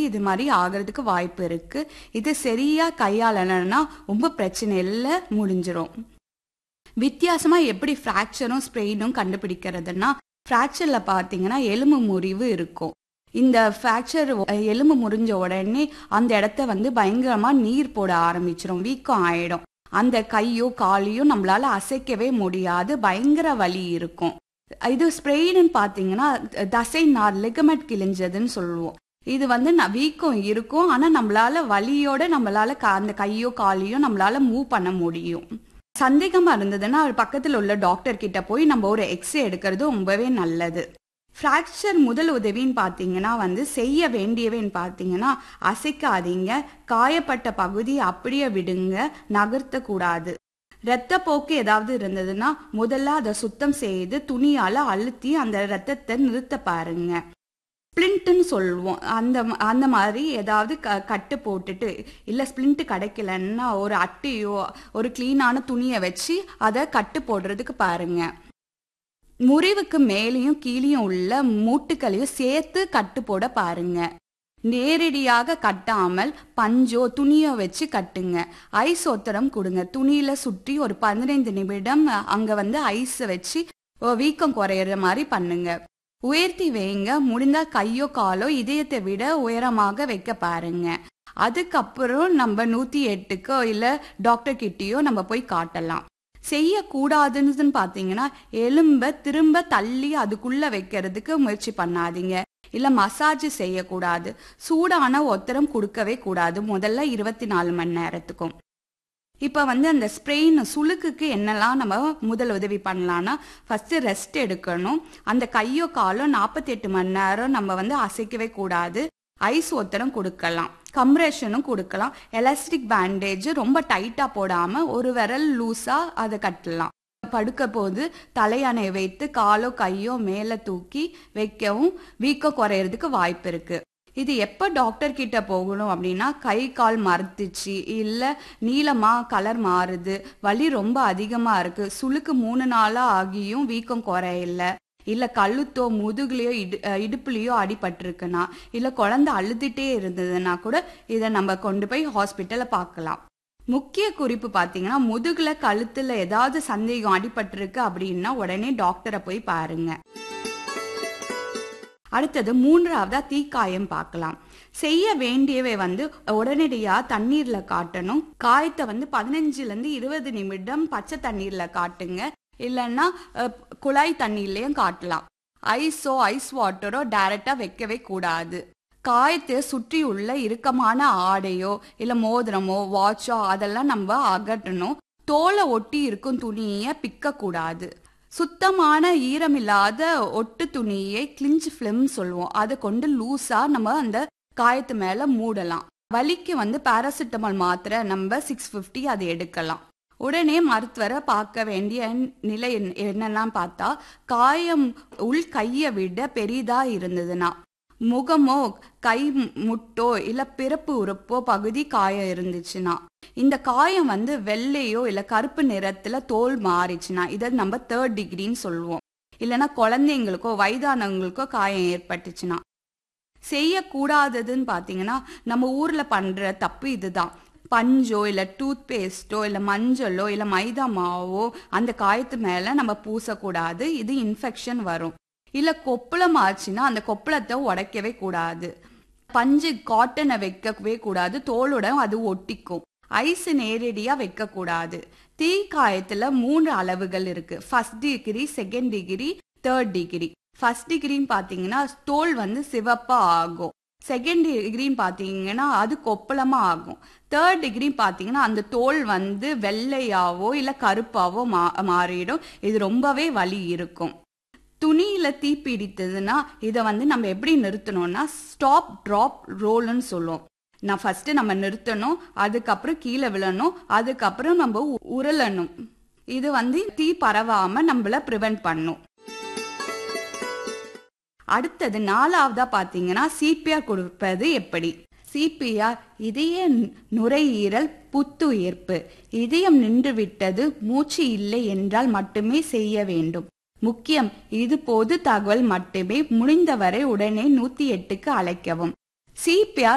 இது மாதிரி ஆகிறதுக்கு வாய்ப்பு இருக்கு இது சரியா கையாளலைன்னா ரொம்ப பிரச்சனை இல்லை முடிஞ்சிரும் வித்தியாசமா எப்படி ஃப்ராக்சரும் ஸ்ப்ரெயினும் கண்டுபிடிக்கிறதுனா ஃப்ராக்சர்ல பாத்தீங்கன்னா எலும்பு முறிவு இருக்கும் இந்த ஃப்ராக்சர் எலும்பு முறிஞ்ச உடனே அந்த இடத்த வந்து பயங்கரமா நீர் போட ஆரம்பிச்சிரும் வீக்கம் ஆயிடும் அந்த கையோ காலையோ நம்மளால அசைக்கவே முடியாது பயங்கர வலி இருக்கும் இது ஸ்ப்ரெயின்னு பாத்தீங்கன்னா தசை நார் லெகமெட் கிழிஞ்சதுன்னு சொல்லுவோம் இது வந்து ந- வீக்கம் இருக்கும் ஆனா நம்மளால வலியோட நம்மளால க- அந்த கையோ காலையோ நம்மளால மூவ் பண்ண முடியும் சந்தேகமா இருந்ததுன்னா பக்கத்துல உள்ள டாக்டர் கிட்ட போய் நம்ம ஒரு எக்ஸ்ரே எடுக்கிறது ரொம்பவே நல்லது ஃப்ராக்சர் முதல் உதவின்னு பார்த்தீங்கன்னா வந்து செய்ய வேண்டியவைன்னு பார்த்தீங்கன்னா அசைக்காதீங்க காயப்பட்ட பகுதி அப்படியே விடுங்க நகர்த்தக்கூடாது இரத்தப்போக்கு ஏதாவது இருந்ததுன்னா முதல்ல அதை சுத்தம் செய்து துணியால அழுத்தி அந்த இரத்தத்தை நிறுத்த பாருங்க ஸ்பிளிண்ட்னு சொல்லுவோம் அந்த அந்த மாதிரி ஏதாவது க கட்டு போட்டுட்டு இல்லை ஸ்பிளிண்ட் கிடைக்கலன்னா ஒரு அட்டையோ ஒரு க்ளீனான துணியை வச்சு அதை கட்டு போடுறதுக்கு பாருங்க முறிவுக்கு மேலேயும் கீழேயும் உள்ள மூட்டுகளையும் சேர்த்து கட்டு போட பாருங்க நேரடியாக கட்டாமல் பஞ்சோ துணியோ வச்சு கட்டுங்க ஐஸ் ஒத்தரம் கொடுங்க துணியில சுற்றி ஒரு பதினைந்து நிமிடம் அங்க வந்து ஐஸ் வச்சு ஓ, வீக்கம் குறையிற மாதிரி பண்ணுங்க உயர்த்தி வைங்க முடிந்தா கையோ காலோ இதயத்தை விட உயரமாக வைக்க பாருங்க அதுக்கப்புறம் நம்ம நூத்தி எட்டுக்கோ இல்ல டாக்டர் கிட்டயோ நம்ம போய் காட்டலாம் செய்யக்கூடாதுன்னு பாத்தீங்கன்னா எலும்ப திரும்ப தள்ளி அதுக்குள்ள வைக்கிறதுக்கு முயற்சி பண்ணாதீங்க இல்ல மசாஜ் செய்யக்கூடாது சூடான ஒத்தரம் கொடுக்கவே கூடாது முதல்ல இருபத்தி நாலு மணி நேரத்துக்கும் இப்ப வந்து அந்த ஸ்ப்ரெயின் சுளுக்குக்கு என்னெல்லாம் நம்ம முதல் உதவி பண்ணலாம்னா ஃபர்ஸ்ட் ரெஸ்ட் எடுக்கணும் அந்த கையோ காலோ நாற்பத்தி எட்டு மணி நேரம் நம்ம வந்து அசைக்கவே கூடாது ஐஸ் ஒத்தடம் கொடுக்கலாம் கம்ப்ரெஷனும் கொடுக்கலாம் எலாஸ்டிக் பேண்டேஜ் ரொம்ப டைட்டா போடாம ஒரு விரல் லூஸா அதை கட்டலாம் படுக்க போது தலையணை வைத்து காலோ கையோ மேல தூக்கி வைக்கவும் வீக்கம் குறையறதுக்கு வாய்ப்பு இருக்கு இது எப்ப டாக்டர் கிட்ட போகணும் அப்படின்னா கை கால் மறுத்துச்சு இல்ல நீளமா கலர் மாறுது வலி ரொம்ப அதிகமா இருக்கு சுளுக்கு மூணு நாளா ஆகியும் வீக்கம் குறையல இல்ல கழுத்தோ முதுகுலயோ இடு அஹ் இடுப்புலயோ அடிபட்டிருக்குன்னா இல்ல குழந்தை அழுதுட்டே இருந்ததுன்னா கூட இதை நம்ம கொண்டு போய் ஹாஸ்பிட்டல்ல பார்க்கலாம் முக்கிய குறிப்பு பாத்தீங்கன்னா முதுகுல கழுத்துல ஏதாவது சந்தேகம் அடிபட்டிருக்கு அப்படின்னா உடனே டாக்டரை போய் பாருங்க அடுத்தது மூன்றாவதா தீக்காயம் பார்க்கலாம் செய்ய வேண்டியவை வந்து உடனடியா தண்ணீர்ல காட்டணும் காயத்தை வந்து பதினஞ்சுல இருந்து இருபது நிமிடம் பச்சை தண்ணீர்ல காட்டுங்க இல்லைன்னா அஹ், குழாய் தண்ணீர்லயும் காட்டலாம் ஐஸோ ஐஸ் வாட்டரோ டைரக்டா வைக்கவே கூடாது காயத்தை சுற்றி உள்ள இறுக்கமான ஆடையோ இல்ல மோதிரமோ வாட்சோ அதெல்லாம் நம்ம அகற்றணும் தோலை ஒட்டி இருக்கும் துணியை பிக்க கூடாது சுத்தமான ஈரமில்லாத ஒட்டு துணியை கிளிஞ்ச் ஃபிலிம் சொல்லுவோம் அதை கொண்டு லூஸா நம்ம அந்த காயத்து மேல மூடலாம் வலிக்கு வந்து பாராசிட்டமால் மாத்திரை நம்ம சிக்ஸ் ஃபிஃப்டி அதை எடுக்கலாம் உடனே மருத்துவரை பார்க்க வேண்டிய நிலை என்ன- என்னெல்லாம் பார்த்தா காயம் உள் கையை விட பெரிதா இருந்ததுன்னா முகமோ கை முட்டோ இல்ல பிறப்பு உறுப்போ பகுதி காயம் இருந்துச்சுன்னா இந்த காயம் வந்து வெள்ளையோ இல்ல கருப்பு நிறத்துல தோல் மாறிச்சுன்னா இதை நம்ம தேர்ட் டிகிரின்னு சொல்லுவோம் இல்லைன்னா குழந்தைங்களுக்கோ வயதானவங்களுக்கோ காயம் ஏற்பட்டுச்சுன்னா செய்யக்கூடாததுன்னு பாத்தீங்கன்னா நம்ம ஊர்ல பண்ற தப்பு இதுதான் பஞ்சோ இல்ல டூத் பேஸ்டோ இல்ல மஞ்சளோ இல்ல மைதா மாவோ அந்த காயத்து மேல நம்ம பூசக்கூடாது இது இன்ஃபெக்ஷன் வரும் இல்ல கொப்பளம் ஆச்சுன்னா அந்த கொப்பளத்தை உடைக்கவே கூடாது பஞ்சு காட்டனை வைக்கவே கூடாது தோலோட அது ஒட்டிக்கும் ஐஸ் நேரடியா வைக்க கூடாது தீ காயத்துல மூன்று அளவுகள் இருக்கு first degree second degree third degree first டிகிரின்னு பாத்தீங்கன்னா தோல் வந்து சிவப்பா ஆகும் செகண்ட் டிகிரின்னு பாத்தீங்கன்னா அது கொப்பளமா ஆகும் தேர்ட் டிகிரி பாத்தீங்கன்னா அந்த தோல் வந்து வெள்ளையாவோ இல்ல கருப்பாவோ மா மாறிடும் இது ரொம்பவே வலி இருக்கும் துணியில தீ பிடித்ததுன்னா இதை வந்து நம்ம எப்படி நிறுத்தணும்னா ஸ்டாப் டிராப் ரோல்னு சொல்லுவோம் நான் ஃபர்ஸ்ட் நம்ம நிறுத்தணும் அதுக்கப்புறம் கீழே விழணும் அதுக்கப்புறம் நம்ம உ- உருளணும் இது வந்து தீ பரவாம நம்மள ப்ரிவென்ட் பண்ணும் அடுத்தது நாலாவதா பாத்தீங்கன்னா சிபிஆர் கொடுப்பது எப்படி சிபிஆர் இதய நுரையீரல் புத்துயிர்ப்பு இதயம் நின்று விட்டது மூச்சு இல்லை என்றால் மட்டுமே செய்ய வேண்டும் முக்கியம் இது பொது தகவல் மட்டுமே முடிந்தவரை உடனே நூத்தி எட்டுக்கு அழைக்கவும் சிபிஆர்